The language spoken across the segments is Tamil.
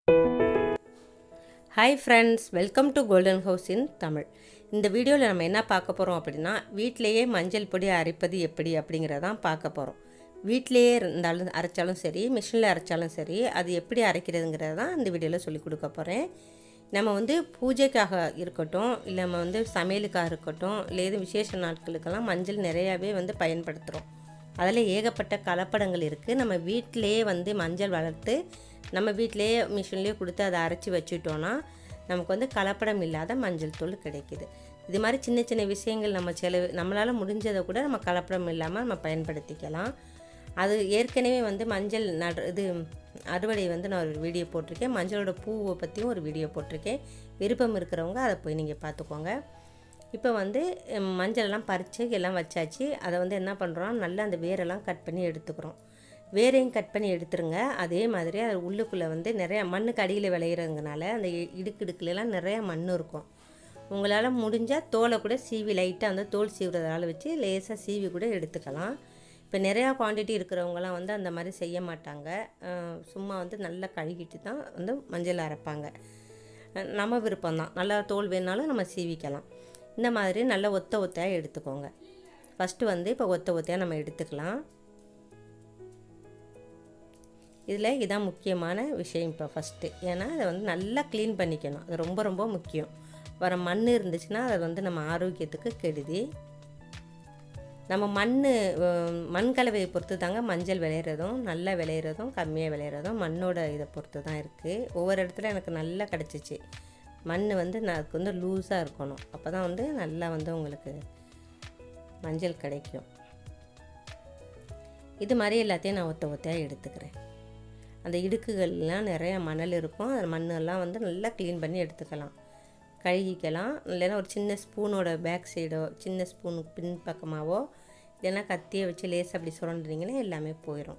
hi friends welcome to golden house in Tamil இந்த வீடியோவில் நம்ம என்ன பார்க்க போகிறோம் அப்படின்னா வீட்டிலேயே மஞ்சள் பொடி அரைப்பது எப்படி அப்படிங்கிறதான் பார்க்க போகிறோம் வீட்டிலேயே இருந்தாலும் அரைச்சாலும் சரி மிஷினில் அரைச்சாலும் சரி அது எப்படி அரைக்கிறதுங்கிறத தான் இந்த வீடியோவில் சொல்லி கொடுக்க போகிறேன் நம்ம வந்து பூஜைக்காக இருக்கட்டும் இல்லை நம்ம வந்து சமையலுக்காக இருக்கட்டும் இல்லை எதுவும் விசேஷ நாட்களுக்கெல்லாம் மஞ்சள் நிறையாவே வந்து பயன்படுத்துகிறோம் அதில் ஏகப்பட்ட கலப்படங்கள் இருக்குது நம்ம வீட்டிலேயே வந்து மஞ்சள் வளர்த்து நம்ம வீட்டிலேயே மிஷின்லேயே கொடுத்து அதை அரைச்சி வச்சுட்டோன்னா நமக்கு வந்து கலப்படம் இல்லாத மஞ்சள் தூள் கிடைக்குது இது மாதிரி சின்ன சின்ன விஷயங்கள் நம்ம செலவு நம்மளால் முடிஞ்சதை கூட நம்ம கலப்படம் இல்லாமல் நம்ம பயன்படுத்திக்கலாம் அது ஏற்கனவே வந்து மஞ்சள் நடு இது அறுவடை வந்து நான் ஒரு வீடியோ போட்டிருக்கேன் மஞ்சளோட பூவை பற்றியும் ஒரு வீடியோ போட்டிருக்கேன் விருப்பம் இருக்கிறவங்க அதை போய் நீங்கள் பார்த்துக்கோங்க இப்போ வந்து ம், மஞ்சளெல்லாம் பறித்து எல்லாம் வச்சாச்சு அதை வந்து என்ன பண்ணுறோம் நல்லா அந்த வேரெல்லாம் கட் பண்ணி எடுத்துக்கிறோம் வேரையும் கட் பண்ணி எடுத்துருங்க அதே மாதிரி அது உள்ளுக்குள்ளே வந்து நிறைய மண்ணுக்கு அடியில் விளையிறதுனால அந்த இ- இடுக்கிடுக்குலலாம் நிறைய மண் இருக்கும் உங்களால் முடிஞ்சால் தோலை கூட சீவி லைட்டாக அந்த தோல் சீவுறதால வச்சு லேசாக சீவி கூட எடுத்துக்கலாம் இப்போ நிறையா குவாண்டிட்டி இருக்கிறவங்கலாம் வந்து அந்த மாதிரி செய்ய மாட்டாங்க அஹ் சும்மா வந்து நல்லா கழுகிட்டு தான் வந்து மஞ்சள் அரைப்பாங்க அஹ் நம்ம விருப்பம் தான் நல்லா தோல் வேணாலும் நம்ம சீவிக்கலாம் இந்த மாதிரி நல்லா ஒத்த ஒத்தையாக எடுத்துக்கோங்க ஃபஸ்ட்டு வந்து இப்போ ஒத்த ஒத்தையாக நம்ம எடுத்துக்கலாம் இதில் இதான் முக்கியமான விஷயம் இப்போ ஃபஸ்ட்டு ஏன்னா அதை வந்து நல்லா க்ளீன் பண்ணிக்கணும் அது ரொம்ப ரொம்ப முக்கியம் வர மண் இருந்துச்சுன்னா அது வந்து நம்ம ஆரோக்கியத்துக்கு கெடுதி நம்ம மண் மண் கலவையை பொறுத்து தாங்க மஞ்சள் விளையிறதும் நல்லா விளையிறதும் கம்மியாக விளையிறதும் மண்ணோட இதை பொறுத்து தான் இருக்குது ஒவ்வொரு இடத்துல எனக்கு நல்லா கிடச்சிச்சு மண் வந்து நான் அதுக்கு வந்து லூஸாக இருக்கணும் அப்போ தான் வந்து நல்லா வந்து உங்களுக்கு மஞ்சள் கிடைக்கும் இது மாதிரி எல்லாத்தையும் நான் ஒத்த ஒத்தையாக எடுத்துக்கிறேன் அந்த இடுக்குகள்லாம் நிறைய மணல் இருக்கும் அந்த மண்ணெல்லாம் வந்து நல்லா க்ளீன் பண்ணி எடுத்துக்கலாம் கழுகிக்கலாம் இல்லைன்னா ஒரு சின்ன ஸ்பூனோட பேக் சைடோ சின்ன ஸ்பூன் பின் பக்கமாவோ இல்லைன்னா கத்தியை வச்சு லேசாக அப்படி சுரண்டுறீங்கன்னா எல்லாமே போயிடும்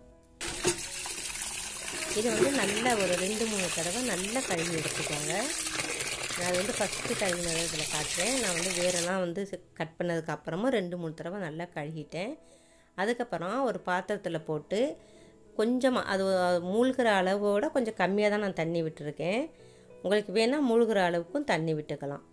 இது வந்து நல்லா ஒரு ரெண்டு மூணு தடவை நல்லா கழுவி எடுத்துக்கோங்க நான் அது வந்து ஃபஸ்ட்டு கழுவினதை இதில் காட்டுறேன் நான் வந்து வேரெல்லாம் வந்து கட் பண்ணதுக்கு அப்புறமா ரெண்டு மூணு தடவை நல்லா கழுகிட்டேன் அதுக்கப்புறம் ஒரு பாத்திரத்தில் போட்டு கொஞ்சமாக அது மூழ்கிற அளவோட கொஞ்சம் கம்மியாக தான் நான் தண்ணி விட்டுருக்கேன் உங்களுக்கு வேணால் மூழ்கிற அளவுக்கும் தண்ணி விட்டுக்கலாம்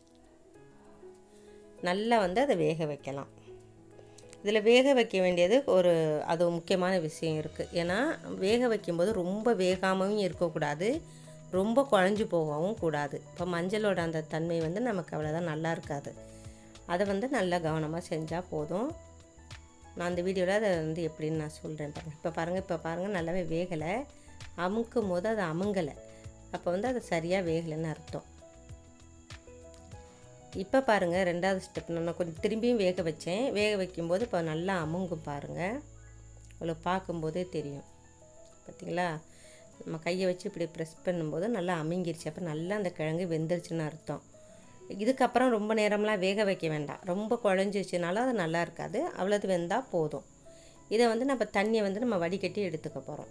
நல்லா வந்து அதை வேக வைக்கலாம் இதில் வேக வைக்க வேண்டியது ஒரு அது முக்கியமான விஷயம் இருக்குது ஏன்னா வேக வைக்கும்போது ரொம்ப வேகாமவும் இருக்கக்கூடாது ரொம்ப குழஞ்சி போகவும் கூடாது இப்போ மஞ்சளோட அந்த தன்மை வந்து நமக்கு அவ்வளோதான் நல்லா இருக்காது அதை வந்து நல்லா கவனமாக செஞ்சால் போதும் நான் அந்த வீடியோவில் அதை வந்து எப்படின்னு நான் சொல்கிறேன் பாருங்கள் இப்போ பாருங்கள் இப்போ பாருங்கள் நல்லாவே வேகலை அமுக்கும் போது அது அமுங்கலை அப்போ வந்து அது சரியாக வேகலைன்னு அர்த்தம் இப்போ பாருங்கள் ரெண்டாவது ஸ்டெப் நான் கொஞ்சம் திரும்பியும் வேக வச்சேன் வேக வைக்கும்போது இப்போ நல்லா அமுங்கும் பாருங்கள் உங்களுக்கு பார்க்கும்போதே தெரியும் பார்த்தீங்களா நம்ம கையை வச்சு இப்படி ப்ரெஸ் பண்ணும்போது நல்லா அமுங்கிருச்சு அப்போ நல்லா அந்த கிழங்கு வெந்துருச்சுன்னு அர்த்தம் இதுக்கப்புறம் ரொம்ப நேரம்லாம் வேக வைக்க வேண்டாம் ரொம்ப குழஞ்சிச்சுனாலும் அது நல்லா இருக்காது அவ்வளோது வெந்தால் போதும் இதை வந்து நம்ம தண்ணியை வந்து நம்ம வடிகட்டி எடுத்துக்க போகிறோம்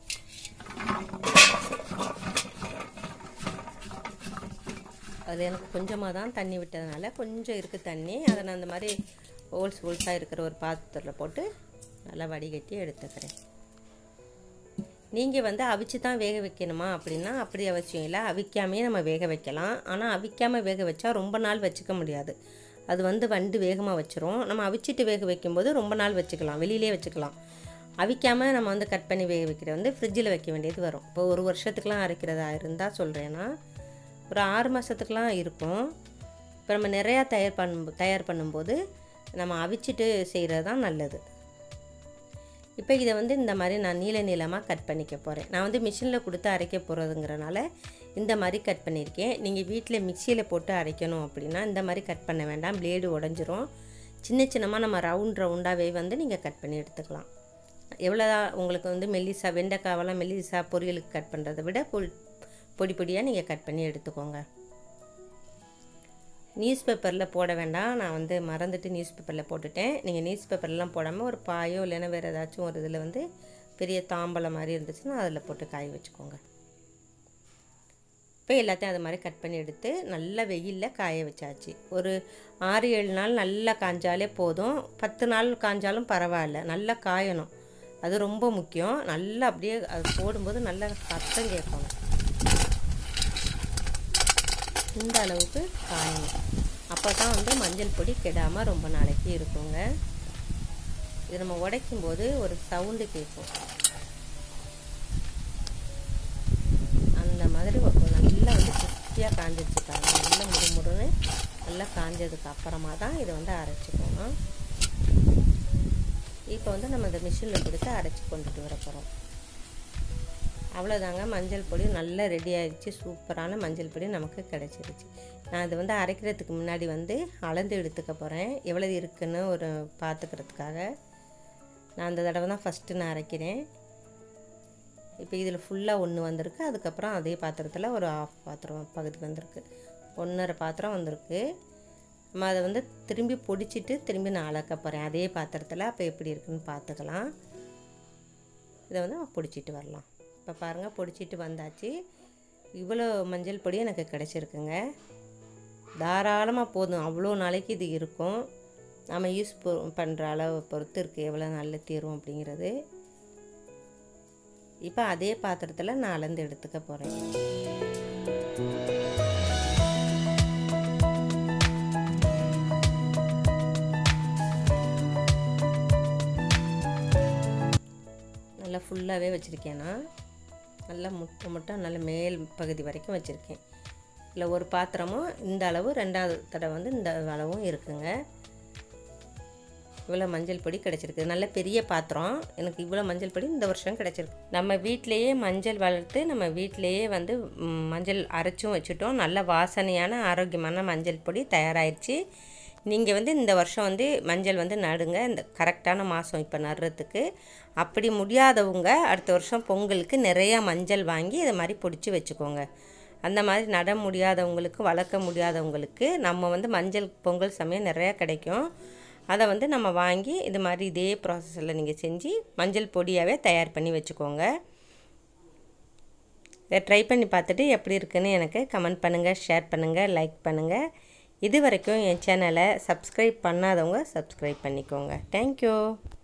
அது எனக்கு கொஞ்சமாக தான் தண்ணி விட்டதுனால கொஞ்சம் இருக்குது தண்ணி அதை நான் அந்த மாதிரி ஹோல்ஸ் ஹோல்ஸாக இருக்கிற ஒரு பாத்திரத்தில் போட்டு நல்லா வடிகட்டி எடுத்துக்கிறேன் நீங்கள் வந்து அவிச்சு தான் வேக வைக்கணுமா அப்படின்னா அப்படி அவசியம் இல்லை அவிக்காமையே நம்ம வேக வைக்கலாம் ஆனால் அவிக்காமல் வேக வச்சா ரொம்ப நாள் வச்சுக்க முடியாது அது வந்து வண்டு வேகமாக வச்சிரும் நம்ம அவிச்சிட்டு வேக வைக்கும்போது ரொம்ப நாள் வச்சுக்கலாம் வெளியிலே வச்சுக்கலாம் அவிக்காமல் நம்ம வந்து கட் பண்ணி வேக வைக்கிறது வந்து ஃப்ரிட்ஜில் வைக்க வேண்டியது வரும் இப்போ ஒரு வருஷத்துக்குலாம் அரைக்கிறதா இருந்தால் சொல்கிறேன்னா ஒரு ஆறு மாதத்துக்குலாம் இருக்கும் இப்போ நம்ம நிறையா தயார் பண்ணும் தயார் பண்ணும்போது நம்ம அவிச்சிட்டு செய்கிறது தான் நல்லது இப்போ இதை வந்து இந்த மாதிரி நான் நீள நீளமாக கட் பண்ணிக்க போகிறேன் நான் வந்து மிஷினில் கொடுத்து அரைக்க போகிறதுங்கிறனால இந்த மாதிரி கட் பண்ணியிருக்கேன் நீங்கள் வீட்டில் மிக்சியில் போட்டு அரைக்கணும் அப்படின்னா இந்த மாதிரி கட் பண்ண வேண்டாம் பிளேடு உடஞ்சிரும் சின்ன சின்னமாக நம்ம ரவுண்ட் ரவுண்டாகவே வந்து நீங்கள் கட் பண்ணி எடுத்துக்கலாம் எவ்வளோதான் உங்களுக்கு வந்து மெல்லிசா வெண்டைக்காவெல்லாம் மெல்லிசா பொரியலுக்கு கட் பண்ணுறதை விட பொ பொடி பொடியாக நீங்கள் கட் பண்ணி எடுத்துக்கோங்க நியூஸ் பேப்பரில் போட வேண்டாம் நான் வந்து மறந்துட்டு நியூஸ் பேப்பரில் போட்டுட்டேன் நீங்கள் நியூஸ் பேப்பர்லாம் போடாமல் ஒரு பாயோ இல்லைன்னா வேறு ஏதாச்சும் ஒரு இதில் வந்து பெரிய தாம்பலம் மாதிரி இருந்துச்சுன்னா அதில் போட்டு காய வச்சுக்கோங்க இப்போ எல்லாத்தையும் அது மாதிரி கட் பண்ணி எடுத்து நல்லா வெயிலில் காய வச்சாச்சு ஒரு ஆறு ஏழு நாள் நல்லா காஞ்சாலே போதும் பத்து நாள் காஞ்சாலும் பரவாயில்ல நல்லா காயணும் அது ரொம்ப முக்கியம் நல்லா அப்படியே அது போடும்போது நல்லா சத்தம் கேட்கணும் இந்த அளவுக்கு காயணும் அப்போ தான் வந்து மஞ்சள் பொடி கெடாமல் ரொம்ப நாளைக்கு இருக்குங்க இது நம்ம உடைக்கும் போது ஒரு சவுண்டு கேட்கும் அந்த மாதிரி நல்லா வந்து கிறிஸ்பியாக காஞ்சிருச்சு பாருங்க நல்லா முறுமுறுன்னு நல்லா காஞ்சதுக்கு அப்புறமா தான் இதை வந்து அரைச்சிக்கணும் இப்போ வந்து நம்ம இந்த மிஷினில் கொடுத்து அரைச்சி கொண்டுட்டு வர போகிறோம் அவ்வளோதாங்க மஞ்சள் பொடி நல்லா ரெடி ஆகிடுச்சு சூப்பரான மஞ்சள் பொடி நமக்கு கிடச்சிருச்சு நான் இது வந்து அரைக்கிறதுக்கு முன்னாடி வந்து அளந்து எடுத்துக்க போகிறேன் எவ்வளோ இருக்குன்னு ஒரு பார்த்துக்கிறதுக்காக நான் அந்த தடவை தான் ஃபஸ்ட்டு நான் அரைக்கிறேன் இப்போ இதில் ஃபுல்லாக ஒன்று வந்திருக்கு அதுக்கப்புறம் அதே பாத்திரத்தில் ஒரு ஆஃப் பாத்திரம் பகுதி வந்திருக்கு ஒன்றரை பாத்திரம் வந்திருக்கு நம்ம அதை வந்து திரும்பி பொடிச்சிட்டு திரும்பி நான் அளக்க போகிறேன் அதே பாத்திரத்தில் அப்போ எப்படி இருக்குன்னு பார்த்துக்கலாம் இதை வந்து பொடிச்சிட்டு வரலாம் இப்போ பாருங்கள் பொடிச்சிட்டு வந்தாச்சு இவ்வளோ மஞ்சள் பொடி எனக்கு கிடச்சிருக்குங்க தாராளமாக போதும் அவ்வளோ நாளைக்கு இது இருக்கும் நம்ம யூஸ் பண்ணுற அளவை பொறுத்து இருக்குது எவ்வளோ நல்ல தீரும் அப்படிங்கிறது இப்போ அதே பாத்திரத்தில் நான் அளந்து எடுத்துக்க போகிறேன் நல்லா ஃபுல்லாகவே வச்சுருக்கேன்னா நல்லா முட்டை முட்டை நல்ல மேல் பகுதி வரைக்கும் வச்சுருக்கேன் இல்லை ஒரு பாத்திரமும் இந்த அளவு ரெண்டாவது தடவை வந்து இந்த அளவும் இருக்குங்க இவ்வளோ மஞ்சள் பொடி கிடச்சிருக்கு நல்ல பெரிய பாத்திரம் எனக்கு இவ்வளோ மஞ்சள் பொடி இந்த வருஷம் கிடச்சிருக்கு நம்ம வீட்டிலையே மஞ்சள் வளர்த்து நம்ம வீட்டிலையே வந்து மஞ்சள் அரைச்சும் வச்சுட்டோம் நல்ல வாசனையான ஆரோக்கியமான மஞ்சள் பொடி தயாராகிடுச்சு நீங்கள் வந்து இந்த வருஷம் வந்து மஞ்சள் வந்து நடுங்க இந்த கரெக்டான மாதம் இப்போ நடுறதுக்கு அப்படி முடியாதவங்க அடுத்த வருஷம் பொங்கலுக்கு நிறையா மஞ்சள் வாங்கி இதை மாதிரி பிடிச்சி வச்சுக்கோங்க அந்த மாதிரி நட முடியாதவங்களுக்கு வளர்க்க முடியாதவங்களுக்கு நம்ம வந்து மஞ்சள் பொங்கல் சமயம் நிறையா கிடைக்கும் அதை வந்து நம்ம வாங்கி இது மாதிரி இதே ப்ராசஸில் நீங்கள் செஞ்சு மஞ்சள் பொடியாகவே தயார் பண்ணி வச்சுக்கோங்க இதை ட்ரை பண்ணி பார்த்துட்டு எப்படி இருக்குன்னு எனக்கு கமெண்ட் பண்ணுங்கள் ஷேர் பண்ணுங்கள் லைக் பண்ணுங்கள் இது வரைக்கும் என் சேனலை சப்ஸ்கிரைப் பண்ணாதவங்க சப்ஸ்கிரைப் பண்ணிக்கோங்க தேங்க்யூ